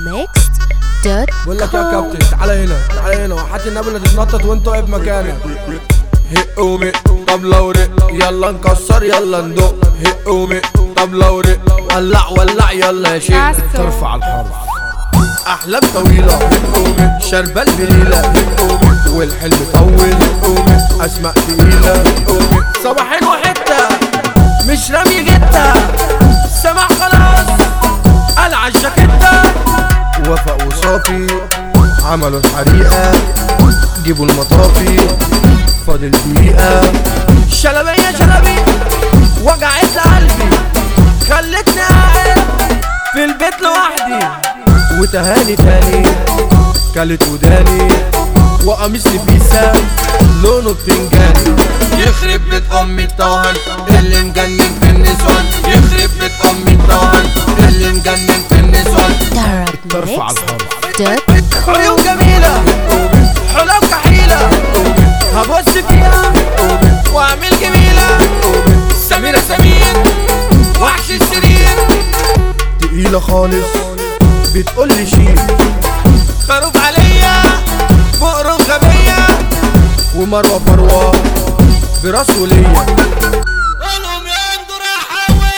Mixed بقول لك يا كابتن تعالى هنا تعالى هنا وحات النبي اللي تتنطط وانت واقف مكانك هق ومق طبلة ورق يلا نكسر يلا ندق هق ومق طبلة ورق ولع ولع يلا يا شيخ ترفع الحرف احلام طويلة هق ومق شربة البليلة هق ومق والحلم طول هق ومق اسماء تقيلة هق ومق صباحين وحتة مش رامي جتة سمع خلاص قلع الجاكيتة وفق وصافي عملوا الحريقة جيبوا المطافي فاضل دقيقة شلبية شلبي وجعت قلبي خلتني قاعد في البيت لوحدي وتهاني تاني كلت وداني وقميص لبيسة لونه بتنجاني يخرب بيت امي الطهن اللي مجنن في النسوان يخرب بيت امي الطهن اللي مجنن في النسوان ترفع Mixed عيون جميلة حلو كحيلة هبص فيها واعمل جميلة سميرة سمير وحش السرير تقيلة خالص بتقول لي شيل خروف عليا فقر غبية ومروة فروة براس وليا قولهم يا اندر يا حاوي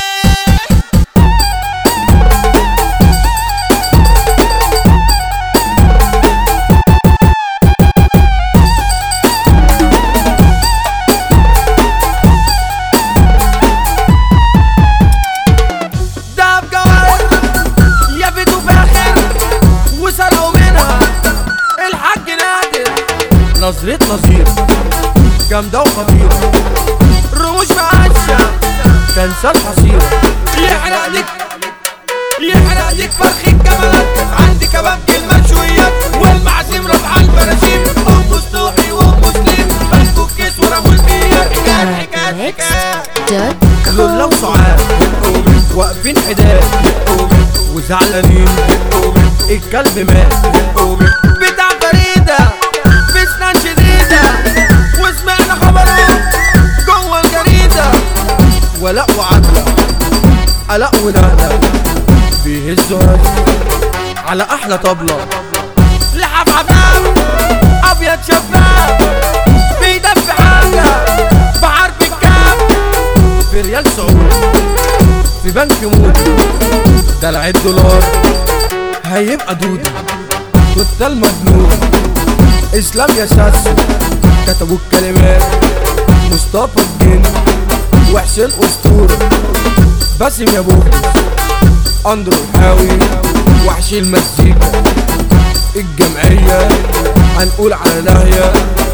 دهب جواهر يا فيتو فاخر وسرقوا منها الحاج نادر نظرة نظير جامدة وخطيرة رموش معشة كنسة الحصيرة يحرق لك يحرق لك فرخ الجملات عندي كبابجي المشويات والمعازيم رفع البراشيم ام مستوحي وام مسلم بنكوك كيس ورموا البير حكاية حكاية حكاية لولا وسعاد واقفين حداد وزعلانين الكلب مات بتاع فريدة بسنان شديدة وسمعنا خبره جوه الجريدة ولاء وعدلة قلق ونقلة بيهزوا رجل على أحلى طبلة لحف عباب أبيض شفاف بيدفي حاجة بعرف الكام في ريال سعودي في بنك موتي دلع الدولار هيبقى دودي كنت المجنون اسلام يا ساسو كتبوا الكلمات مصطفى الجن وحسين اسطوره باسم يا بوكس اندرو الحاوي وحشي المزيكا الجمعية هنقول على ناهية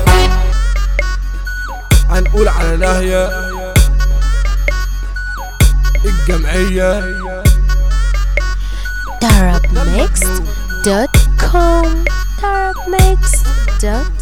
هنقول على ناهية الجمعية Tarabmixed.com Tarabmixed.com